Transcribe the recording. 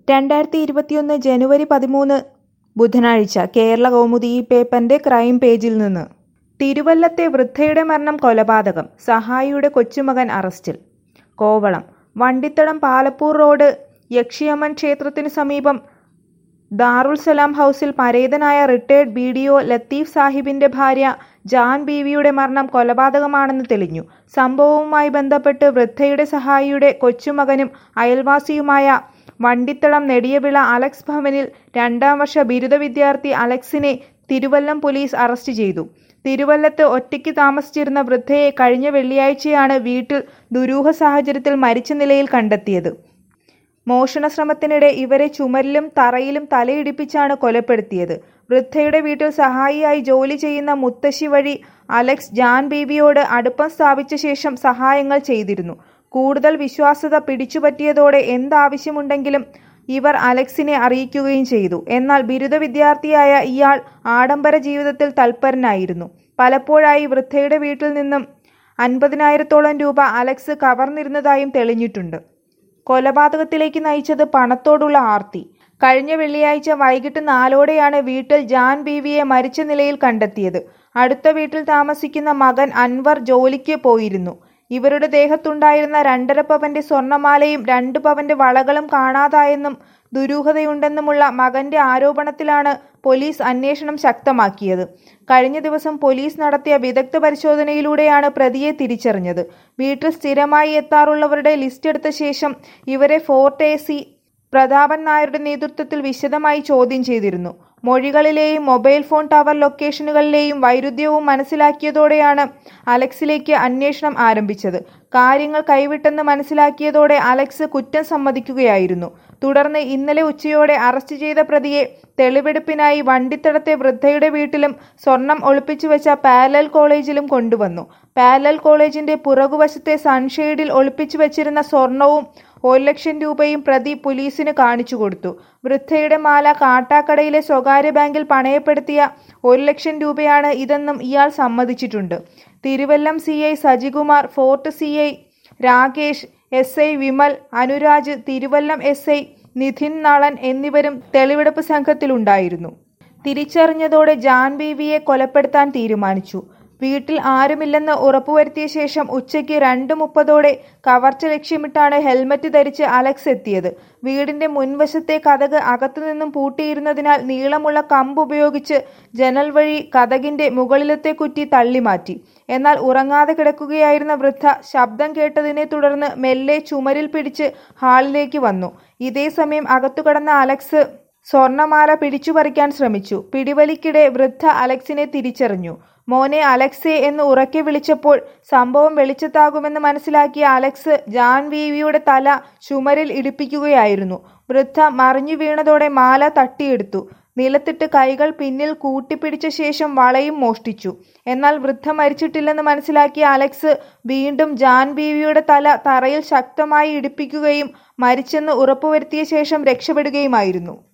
രണ്ടായിരത്തി ഇരുപത്തിയൊന്ന് ജനുവരി പതിമൂന്ന് ബുധനാഴ്ച കേരള കൗമുദി ഈ പേപ്പറിന്റെ ക്രൈം പേജിൽ നിന്ന് തിരുവല്ലത്തെ വൃദ്ധയുടെ മരണം കൊലപാതകം സഹായിയുടെ കൊച്ചുമകൻ അറസ്റ്റിൽ കോവളം വണ്ടിത്തടം പാലപ്പൂർ റോഡ് യക്ഷിയമ്മൻ ക്ഷേത്രത്തിനു സമീപം ദാറുൽ സലാം ഹൗസിൽ പരേതനായ retired B D O Latheef സാഹിബിന്റെ ഭാര്യ ജാൻ ബീവിയുടെ മരണം കൊലപാതകമാണെന്ന് തെളിഞ്ഞു സംഭവവുമായി ബന്ധപ്പെട്ട് വൃദ്ധയുടെ സഹായിയുടെ കൊച്ചുമകനും അയൽവാസിയുമായ വണ്ടിത്തളം നെടിയവിള അലക്സ് ഭവനിൽ രണ്ടാം വർഷ ബിരുദ വിദ്യാർത്ഥി അലക്സിനെ തിരുവല്ലം പോലീസ് അറസ്റ്റ് ചെയ്തു തിരുവല്ലത്ത് ഒറ്റയ്ക്ക് താമസിച്ചിരുന്ന വൃദ്ധയെ കഴിഞ്ഞ വെള്ളിയാഴ്ചയാണ് വീട്ടിൽ ദുരൂഹ സാഹചര്യത്തിൽ മരിച്ച നിലയിൽ കണ്ടെത്തിയത് മോഷണ ശ്രമത്തിനിടെ ഇവരെ ചുമരിലും തറയിലും തലയിടിപ്പിച്ചാണ് കൊലപ്പെടുത്തിയത് വൃദ്ധയുടെ വീട്ടിൽ സഹായിയായി ജോലി ചെയ്യുന്ന മുത്തശ്ശി വഴി അലക്സ് ജാൻ ബീവിയോട് അടുപ്പം സ്ഥാപിച്ച ശേഷം സഹായങ്ങൾ ചെയ്തിരുന്നു കൂടുതൽ വിശ്വാസ്യത പിടിച്ചുപറ്റിയതോടെ എന്താവശ്യമുണ്ടെങ്കിലും ഇവർ അലക്സിനെ അറിയിക്കുകയും ചെയ്തു എന്നാൽ ബിരുദ വിദ്യാർത്ഥിയായ ഇയാൾ ആഡംബര ജീവിതത്തിൽ തൽപരനായിരുന്നു പലപ്പോഴായി വൃദ്ധയുടെ വീട്ടിൽ നിന്നും അൻപതിനായിരത്തോളം രൂപ അലക്സ് കവർന്നിരുന്നതായും തെളിഞ്ഞിട്ടുണ്ട് കൊലപാതകത്തിലേക്ക് നയിച്ചത് പണത്തോടുള്ള ആർത്തി കഴിഞ്ഞ വെള്ളിയാഴ്ച വൈകിട്ട് നാലോടെയാണ് വീട്ടിൽ ജാൻ ബീവിയെ മരിച്ച നിലയിൽ കണ്ടെത്തിയത് അടുത്ത വീട്ടിൽ താമസിക്കുന്ന മകൻ അൻവർ ജോലിക്ക് പോയിരുന്നു ഇവരുടെ ദേഹത്തുണ്ടായിരുന്ന രണ്ടര പവന്റെ സ്വർണമാലയും രണ്ടു പവന്റെ വളകളും കാണാതായെന്നും ദുരൂഹതയുണ്ടെന്നുമുള്ള മകന്റെ ആരോപണത്തിലാണ് പോലീസ് അന്വേഷണം ശക്തമാക്കിയത് കഴിഞ്ഞ ദിവസം പോലീസ് നടത്തിയ വിദഗ്ധ പരിശോധനയിലൂടെയാണ് പ്രതിയെ തിരിച്ചറിഞ്ഞത് വീട്ടിൽ സ്ഥിരമായി എത്താറുള്ളവരുടെ ലിസ്റ്റ് എടുത്ത ശേഷം ഇവരെ ഫോർട്ട് എ സി പ്രതാപൻ നായരുടെ നേതൃത്വത്തിൽ വിശദമായി ചോദ്യം ചെയ്തിരുന്നു മൊഴികളിലെയും മൊബൈൽ ഫോൺ ടവർ ലൊക്കേഷനുകളിലെയും വൈരുദ്ധ്യവും മനസ്സിലാക്കിയതോടെയാണ് അലക്സിലേക്ക് അന്വേഷണം ആരംഭിച്ചത് കാര്യങ്ങൾ കൈവിട്ടെന്ന് മനസ്സിലാക്കിയതോടെ അലക്സ് കുറ്റം സമ്മതിക്കുകയായിരുന്നു തുടർന്ന് ഇന്നലെ ഉച്ചയോടെ അറസ്റ്റ് ചെയ്ത പ്രതിയെ തെളിവെടുപ്പിനായി വണ്ടിത്തടത്തെ വൃദ്ധയുടെ വീട്ടിലും സ്വർണം ഒളിപ്പിച്ചു വെച്ച പാരലൽ കോളേജിലും കൊണ്ടുവന്നു പാരലൽ കോളേജിന്റെ പുറകുവശത്തെ സൺഷെയ്ഡിൽ ഒളിപ്പിച്ചു വെച്ചിരുന്ന സ്വർണവും ഒരു ലക്ഷം രൂപയും പ്രതി പോലീസിന് കാണിച്ചു കൊടുത്തു വൃദ്ധയുടെ മാല കാട്ടാക്കടയിലെ സ്വകാര്യ ബാങ്കിൽ പണയപ്പെടുത്തിയ ഒരു ലക്ഷം രൂപയാണ് ഇതെന്നും ഇയാൾ സമ്മതിച്ചിട്ടുണ്ട് Thiruvallam C I Sajikumar fort C I Rakesh S I Vimal Anuraj Thiruvallam S I Nidhin Nalan എന്നിവരും തെളിവെടുപ്പ് സംഘത്തിലുണ്ടായിരുന്നു തിരിച്ചറിഞ്ഞതോടെ ജാൻ ബീവിയെ കൊലപ്പെടുത്താൻ തീരുമാനിച്ചു വീട്ടിൽ ആരുമില്ലെന്ന് ഉറപ്പുവരുത്തിയ ശേഷം ഉച്ചയ്ക്ക് രണ്ട് മുപ്പതോടെ കവർച്ച ലക്ഷ്യമിട്ടാണ് ഹെൽമറ്റ് ധരിച്ച് അലക്സ് എത്തിയത് വീടിന്റെ മുൻവശത്തെ കതക് അകത്തുനിന്നും പൂട്ടിയിരുന്നതിനാൽ നീളമുള്ള കമ്പ് ഉപയോഗിച്ച് ജനൽ വഴി കതകിന്റെ മുകളിലത്തെ കുറ്റി തള്ളിമാറ്റി എന്നാൽ ഉറങ്ങാതെ കിടക്കുകയായിരുന്ന വൃദ്ധ ശബ്ദം കേട്ടതിനെ തുടർന്ന് മെല്ലെ ചുമരിൽ പിടിച്ച് ഹാളിലേക്ക് വന്നു ഇതേസമയം അകത്തു കടന്ന അലക്സ് സ്വർണമാല പിടിച്ചുപറിക്കാൻ ശ്രമിച്ചു പിടിവലിക്കിടെ വൃദ്ധ അലക്സിനെ തിരിച്ചറിഞ്ഞു മോനെ അലക്സെ എന്ന് ഉറക്കെ വിളിച്ചപ്പോൾ സംഭവം വെളിച്ചത്താകുമെന്ന് മനസ്സിലാക്കിയ അലക്സ് ജാൻ വീവിയുടെ തല ചുമരിൽ ഇടിപ്പിക്കുകയായിരുന്നു വൃദ്ധ മറിഞ്ഞു വീണതോടെ മാല തട്ടിയെടുത്തു നിലത്തിട്ട് കൈകൾ പിന്നിൽ കൂട്ടിപ്പിടിച്ച ശേഷം വളയും മോഷ്ടിച്ചു എന്നാൽ വൃദ്ധ മരിച്ചിട്ടില്ലെന്ന് മനസ്സിലാക്കിയ അലക്സ് വീണ്ടും ജാൻ ബീവിയുടെ തല തറയിൽ ശക്തമായി ഇടിപ്പിക്കുകയും മരിച്ചെന്ന് ഉറപ്പുവരുത്തിയ ശേഷം രക്ഷപ്പെടുകയുമായിരുന്നു